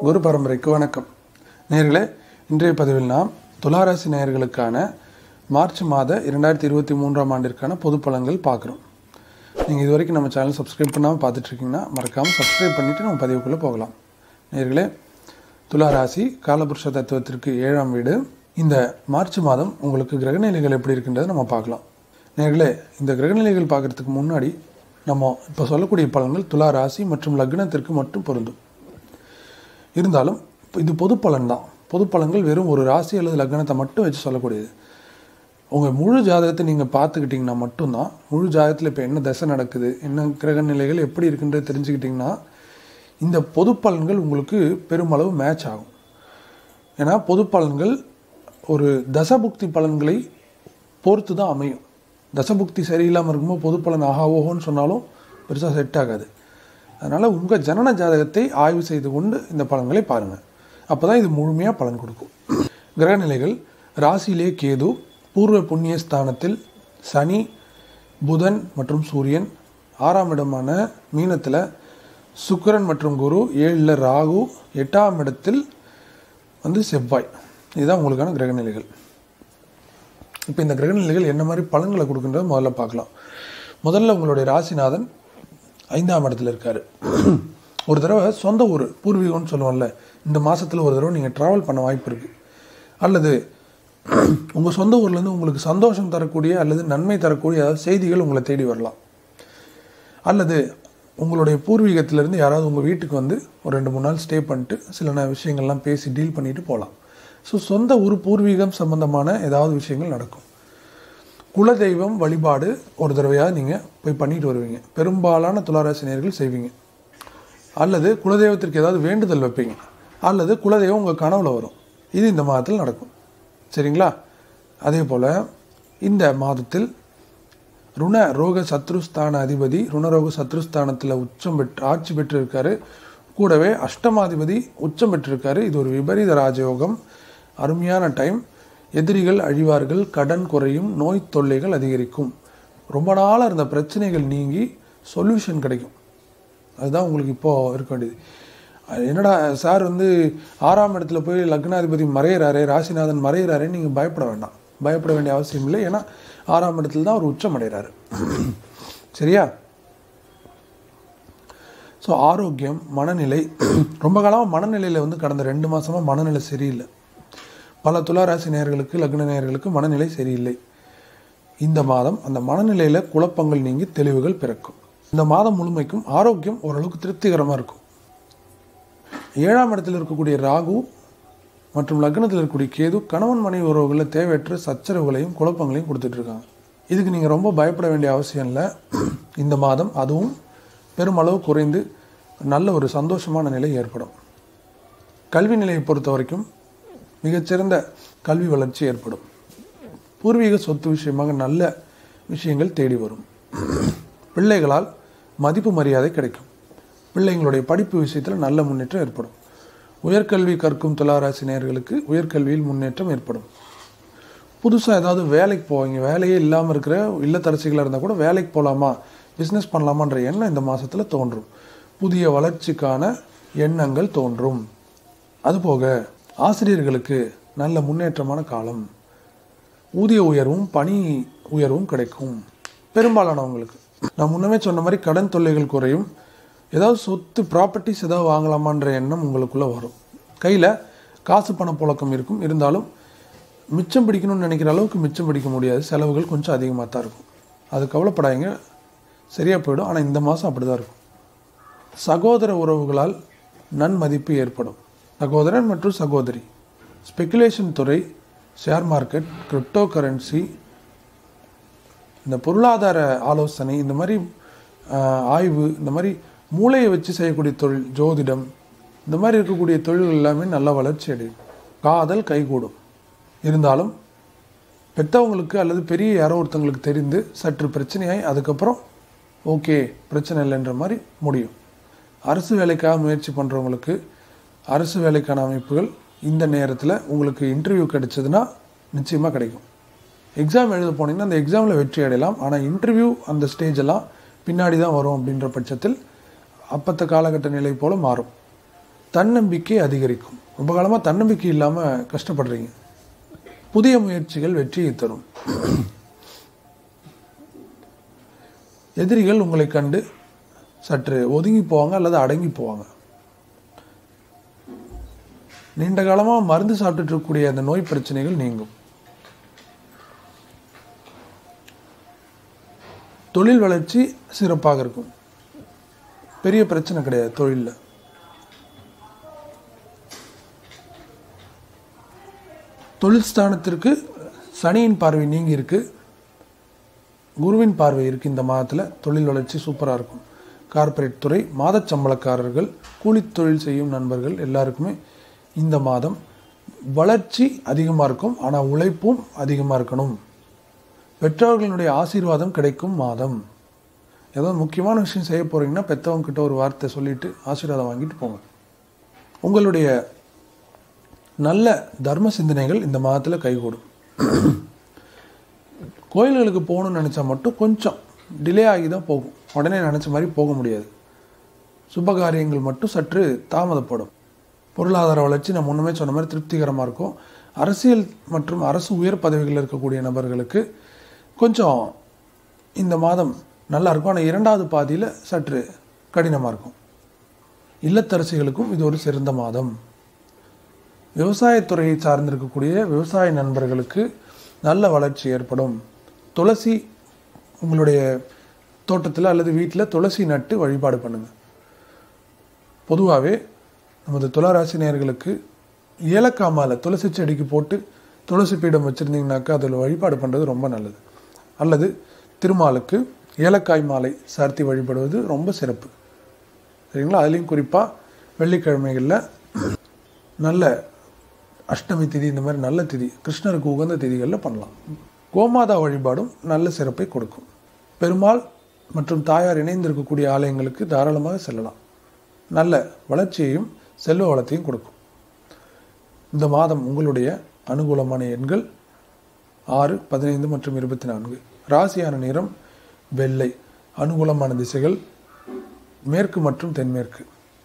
குரு பரம்பரைக்கு வணக்கம் நேர்களே இன்றைய பதிவில் நாம் துளாராசி நேயர்களுக்கான மார்ச் மாத இரண்டாயிரத்தி இருபத்தி மூன்றாம் ஆண்டிற்கான பொது பலன்கள் பார்க்குறோம் நீங்கள் இது வரைக்கும் நம்ம சேனல் சப்ஸ்கிரைப் பண்ணாமல் பார்த்துட்ருக்கீங்கன்னா மறக்காமல் சப்ஸ்கிரைப் பண்ணிவிட்டு நம்ம பதிவுக்குள்ளே போகலாம் நேர்களே துளாராசி காலபுருஷ தத்துவத்திற்கு ஏழாம் வீடு இந்த மார்ச் மாதம் உங்களுக்கு கிரகநிலைகள் எப்படி இருக்கின்றதை நம்ம பார்க்கலாம் நேர்களே இந்த கிரகநிலைகள் பார்க்குறதுக்கு முன்னாடி நம்ம இப்போ சொல்லக்கூடிய பலன்கள் துலா ராசி மற்றும் லக்னத்திற்கு மட்டும் பொருந்தும் இருந்தாலும் இப்ப இது பொது பலன் தான் பொது பலன்கள் வெறும் ஒரு ராசி அல்லது லக்னத்தை மட்டும் வச்சு சொல்லக்கூடியது உங்கள் முழு ஜாதகத்தை நீங்கள் பார்த்துக்கிட்டிங்கன்னா மட்டும்தான் முழு ஜாதகத்தில் இப்போ என்ன தசை நடக்குது என்ன கிரக நிலைகள் எப்படி இருக்குன்றது தெரிஞ்சுக்கிட்டிங்கன்னா இந்த பொது பலன்கள் உங்களுக்கு பெருமளவு மேட்ச் ஆகும் ஏன்னா பொது பலன்கள் ஒரு தசபுக்தி பலன்களை பொறுத்து தான் அமையும் தசபுக்தி சரியில்லாமல் இருக்கும்போது பொது பலன் ஆஹா ஓஹோன்னு சொன்னாலும் பெருசாக செட் ஆகாது அதனால் உங்கள் ஜனன ஜாதகத்தை ஆய்வு செய்து கொண்டு இந்த பலன்களை பாருங்கள் அப்போ தான் இது முழுமையாக பலன் கொடுக்கும் கிரகநிலைகள் ராசியிலே கேது பூர்வ புண்ணிய ஸ்தானத்தில் சனி புதன் மற்றும் சூரியன் ஆறாம் இடமான மீனத்தில் சுக்கிரன் மற்றும் குரு ஏழில் ராகு எட்டாம் இடத்தில் வந்து செவ்வாய் இதுதான் உங்களுக்கான கிரகநிலைகள் இப்போ இந்த கிரகநிலைகள் என்ன மாதிரி பலன்களை கொடுக்குன்றத முதல்ல பார்க்கலாம் முதல்ல உங்களுடைய ராசிநாதன் ஐந்தாம் இடத்துல இருக்கார் ஒரு தடவை சொந்த ஊர் பூர்வீகம்னு சொல்லுவோம்ல இந்த மாதத்தில் ஒரு தடவை நீங்கள் ட்ராவல் பண்ண வாய்ப்பு இருக்குது அல்லது உங்கள் சொந்த ஊர்லேருந்து உங்களுக்கு சந்தோஷம் தரக்கூடிய அல்லது நன்மை தரக்கூடிய ஏதாவது செய்திகள் உங்களை தேடி வரலாம் அல்லது உங்களுடைய பூர்வீகத்திலேருந்து யாராவது உங்கள் வீட்டுக்கு வந்து ஒரு ரெண்டு மூணு நாள் ஸ்டே பண்ணிட்டு சில ந- விஷயங்கள்லாம் பேசி டீல் பண்ணிட்டு போகலாம் ஸோ சொந்த ஊர் பூர்வீகம் சம்பந்தமான ஏதாவது விஷயங்கள் நடக்கும் குலதெய்வம் வழிபாடு ஒரு தடவையாக நீங்கள் போய் பண்ணிட்டு வருவீங்க பெரும்பாலான துளாராசினியர்கள் செய்வீங்க அல்லது குலதெய்வத்திற்கு ஏதாவது வேண்டுதல் வைப்பீங்க அல்லது குலதெய்வம் உங்கள் கனவுல வரும் இது இந்த மாதத்தில் நடக்கும் சரிங்களா அதே போல் இந்த மாதத்தில் ருண ரோக சத்ருஸ்தான அதிபதி ருணரோக சத்ருஸ்தானத்தில் உச்சம் பெற்று ஆட்சி பெற்றிருக்காரு கூடவே அஷ்டமாதிபதி உச்சம் பெற்றிருக்காரு இது ஒரு விபரீத ராஜயோகம் அருமையான டைம் எதிரிகள் அழிவார்கள் கடன் குறையும் நோய் தொல்லைகள் அதிகரிக்கும் ரொம்ப நாளாக இருந்த பிரச்சனைகள் நீங்கி சொல்யூஷன் கிடைக்கும் அதுதான் உங்களுக்கு இப்போ இருக்க வேண்டியது அது என்னடா சார் வந்து ஆறாம் இடத்துல போய் லக்னாதிபதி மறையிறாரே ராசிநாதன் மறையிறாரே நீங்கள் பயப்பட வேண்டாம் பயப்பட வேண்டிய அவசியம் இல்லை ஏன்னா ஆறாம் இடத்துல தான் அவர் உச்சம் அடைகிறாரு சரியா ஸோ ஆரோக்கியம் மனநிலை ரொம்ப காலமாக மனநிலையில் வந்து கடந்த ரெண்டு மாசமா மனநிலை சரியில்லை பல துளாராசி நேயர்களுக்கு லக்ன நேயர்களுக்கு மனநிலை சரியில்லை இந்த மாதம் அந்த மனநிலையில் குழப்பங்கள் நீங்கி தெளிவுகள் பிறக்கும் இந்த மாதம் முழுமைக்கும் ஆரோக்கியம் ஓரளவுக்கு திருப்திகரமாக இருக்கும் ஏழாம் இடத்தில் இருக்கக்கூடிய ராகு மற்றும் லக்னத்தில் இருக்கக்கூடிய கேது கணவன் மனைவி உறவுகளில் தேவையற்ற சச்சரவுகளையும் குழப்பங்களையும் கொடுத்துட்டு இருக்காங்க இதுக்கு நீங்கள் ரொம்ப பயப்பட வேண்டிய அவசியம் இல்லை இந்த மாதம் அதுவும் பெருமளவு குறைந்து நல்ல ஒரு சந்தோஷமான நிலை ஏற்படும் கல்வி நிலையை பொறுத்த வரைக்கும் மிகச்சிறந்த கல்வி வளர்ச்சி ஏற்படும் பூர்வீக சொத்து விஷயமாக நல்ல விஷயங்கள் தேடி வரும் பிள்ளைகளால் மதிப்பு மரியாதை கிடைக்கும் பிள்ளைங்களுடைய படிப்பு விஷயத்தில் நல்ல முன்னேற்றம் ஏற்படும் உயர்கல்வி கற்கும் துளாராசி நேயர்களுக்கு உயர்கல்வியில் முன்னேற்றம் ஏற்படும் புதுசாக ஏதாவது வேலைக்கு போவீங்க வேலையே இல்லாமல் இருக்கிற இல்லத்தரசிகளாக இருந்தால் கூட வேலைக்கு போகலாமா பிஸ்னஸ் பண்ணலாமான்ற எண்ணம் இந்த மாதத்தில் தோன்றும் புதிய வளர்ச்சிக்கான எண்ணங்கள் தோன்றும் அதுபோக ஆசிரியர்களுக்கு நல்ல முன்னேற்றமான காலம் ஊதிய உயர்வும் பணி உயர்வும் கிடைக்கும் பெரும்பாலானவங்களுக்கு நான் முன்னமே சொன்ன மாதிரி கடன் தொல்லைகள் குறையும் ஏதாவது சொத்து ப்ராப்பர்ட்டிஸ் ஏதாவது வாங்கலாமான்ற எண்ணம் உங்களுக்குள்ளே வரும் கையில் காசு பண புழக்கம் இருக்கும் இருந்தாலும் மிச்சம் பிடிக்கணும்னு நினைக்கிற அளவுக்கு மிச்சம் பிடிக்க முடியாது செலவுகள் கொஞ்சம் அதிகமாக தான் இருக்கும் அது கவலைப்படாதீங்க சரியாக போயிடும் ஆனால் இந்த மாதம் அப்படி தான் இருக்கும் சகோதர உறவுகளால் நன்மதிப்பு ஏற்படும் சகோதரன் மற்றும் சகோதரி ஸ்பெகுலேஷன் துறை ஷேர் மார்க்கெட் கிரிப்டோ கரன்சி இந்த பொருளாதார ஆலோசனை இந்த மாதிரி ஆஹ், ஆய்வு இந்த மாதிரி மூளையை வச்சு செய்யக்கூடிய தொழில் ஜோதிடம் இந்த மாதிரி இருக்கக்கூடிய தொழில்கள் எல்லாமே நல்ல வளர்ச்சி அடையும் காதல் கைகூடும் இருந்தாலும் பெற்றவங்களுக்கு அல்லது பெரிய யாரோ ஒருத்தங்களுக்கு தெரிந்து சற்று பிரச்சனையாய் அதுக்கப்புறம் ஓகே பிரச்சனை இல்லைன்ற மாதிரி முடியும் அரசு வேலைக்காக முயற்சி பண்ணுறவங்களுக்கு அரசு வேலைக்கான அமைப்புகள் இந்த நேரத்தில் உங்களுக்கு இன்டர்வியூ கிடைச்சதுன்னா நிச்சயமாக கிடைக்கும் எக்ஸாம் எழுத போனீங்கன்னா அந்த எக்ஸாமில் வெற்றி அடையலாம் ஆனால் இன்டர்வியூ அந்த ஸ்டேஜ் எல்லாம் பின்னாடி தான் வரும் அப்படின்ற பட்சத்தில் அப்பத்த காலகட்ட நிலை போல மாறும் தன்னம்பிக்கை அதிகரிக்கும் ரொம்ப காலமாக தன்னம்பிக்கை இல்லாமல் கஷ்டப்படுறீங்க புதிய முயற்சிகள் வெற்றியை தரும் எதிரிகள் உங்களை கண்டு சற்று ஒதுங்கி போவாங்க அல்லது அடங்கி போவாங்க நீண்ட காலமாக மருந்து சாப்பிட்டுட்டு இருக்கக்கூடிய அந்த நோய் பிரச்சனைகள் நீங்கும் தொழில் வளர்ச்சி சிறப்பாக இருக்கும் பெரிய பிரச்சனை கிடையாது தொழிலில் தொழில் ஸ்தானத்திற்கு சனியின் பார்வை நீங்கி இருக்கு குருவின் பார்வை இருக்கு இந்த மாதத்தில் தொழில் வளர்ச்சி சூப்பராக இருக்கும் கார்ப்பரேட் துறை மாதச் சம்பளக்காரர்கள் கூலித் தொழில் செய்யும் நண்பர்கள் எல்லாருக்குமே இந்த மாதம் வளர்ச்சி அதிகமாக இருக்கும் ஆனால் உழைப்பும் அதிகமாக இருக்கணும் பெற்றோர்களுடைய ஆசீர்வாதம் கிடைக்கும் மாதம் ஏதோ முக்கியமான விஷயம் செய்ய போறீங்கன்னா பெற்றவங்க கிட்ட ஒரு வார்த்தை சொல்லிட்டு ஆசீர்வாதம் வாங்கிட்டு போங்க உங்களுடைய நல்ல தர்ம சிந்தனைகள் இந்த மாதத்தில் கைகூடும் கோயில்களுக்கு போகணும்னு நினச்சா மட்டும் கொஞ்சம் டிலே ஆகி தான் போகும் உடனே நினச்ச மாதிரி போக முடியாது சுப காரியங்கள் மட்டும் சற்று தாமதப்படும் பொருளாதார வளர்ச்சி நான் முன்னமே சொன்ன மாதிரி திருப்திகரமாக இருக்கும் அரசியல் மற்றும் அரசு உயர் பதவிகளில் இருக்கக்கூடிய நபர்களுக்கு கொஞ்சம் இந்த மாதம் நல்லா இருக்கும் ஆனால் இரண்டாவது பாதியில் சற்று கடினமாக இருக்கும் இல்லத்தரசிகளுக்கும் இது ஒரு சிறந்த மாதம் விவசாயத்துறையை சார்ந்திருக்கக்கூடிய விவசாய நண்பர்களுக்கு நல்ல வளர்ச்சி ஏற்படும் துளசி உங்களுடைய தோட்டத்தில் அல்லது வீட்டில் துளசி நட்டு வழிபாடு பண்ணுங்க பொதுவாகவே நமது துளாராசி நேயர்களுக்கு ஏலக்காய் மாலை துளசி செடிக்கு போட்டு துளசி பீடம் வச்சுருந்தீங்கனாக்கா அதில் வழிபாடு பண்ணுறது ரொம்ப நல்லது அல்லது திருமாலுக்கு ஏலக்காய் மாலை சார்த்தி வழிபடுவது ரொம்ப சிறப்பு சரிங்களா அதுலேயும் குறிப்பாக வெள்ளிக்கிழமைகளில் நல்ல அஷ்டமி திதி இந்த மாதிரி நல்ல திதி கிருஷ்ணருக்கு உகந்த திதிகளில் பண்ணலாம் கோமாதா வழிபாடும் நல்ல சிறப்பை கொடுக்கும் பெருமாள் மற்றும் தாயார் இணைந்திருக்கக்கூடிய ஆலயங்களுக்கு தாராளமாக செல்லலாம் நல்ல வளர்ச்சியையும் செல்வ வளத்தையும் கொடுக்கும் இந்த மாதம் உங்களுடைய அனுகூலமான எண்கள் ஆறு பதினைந்து மற்றும் இருபத்தி நான்கு ராசியான நிறம் வெள்ளை அனுகூலமான திசைகள் மேற்கு மற்றும் தென்மேற்கு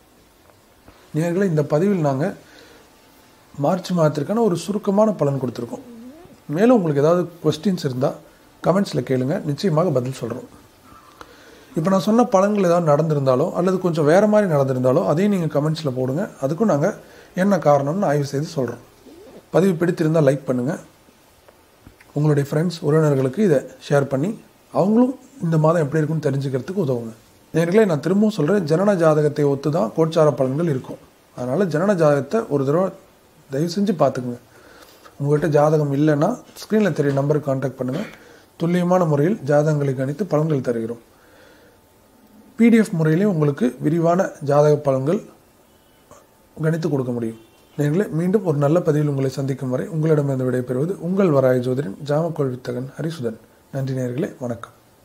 நேர்களை இந்த பதிவில் நாங்கள் மார்ச் மாதத்திற்கான ஒரு சுருக்கமான பலன் கொடுத்துருக்கோம் மேலும் உங்களுக்கு ஏதாவது கொஸ்டின்ஸ் இருந்தால் கமெண்ட்ஸில் கேளுங்க நிச்சயமாக பதில் சொல்கிறோம் இப்போ நான் சொன்ன பலன்கள் ஏதாவது நடந்திருந்தாலோ அல்லது கொஞ்சம் வேறு மாதிரி நடந்திருந்தாலோ அதையும் நீங்கள் கமெண்ட்ஸில் போடுங்க அதுக்கும் நாங்கள் என்ன காரணம்னு ஆய்வு செய்து சொல்கிறோம் பதிவு பிடித்திருந்தால் லைக் பண்ணுங்கள் உங்களுடைய ஃப்ரெண்ட்ஸ் உறவினர்களுக்கு இதை ஷேர் பண்ணி அவங்களும் இந்த மாதம் எப்படி இருக்குன்னு தெரிஞ்சுக்கிறதுக்கு உதவுங்க நேர்களே நான் திரும்பவும் சொல்கிறேன் ஜனன ஜாதகத்தை ஒத்து தான் கோட்சார பலன்கள் இருக்கும் அதனால் ஜனன ஜாதகத்தை ஒரு தடவை தயவு செஞ்சு பார்த்துக்குங்க உங்கள்கிட்ட ஜாதகம் இல்லைன்னா ஸ்க்ரீனில் தெரிய நம்பருக்கு காண்டாக்ட் பண்ணுங்கள் துல்லியமான முறையில் ஜாதகங்களை கணித்து பலன்கள் தருகிறோம் பிடிஎஃப் முறையிலையும் உங்களுக்கு விரிவான ஜாதக பலன்கள் கணித்து கொடுக்க முடியும் நீங்களே மீண்டும் ஒரு நல்ல பதிவில் உங்களை சந்திக்கும் வரை உங்களிடமிருந்து விடைபெறுவது உங்கள் வராய ஜோதிடன் ஜாமக்கோள் வித்தகன் ஹரிசுதன் நன்றி நேர்களே வணக்கம்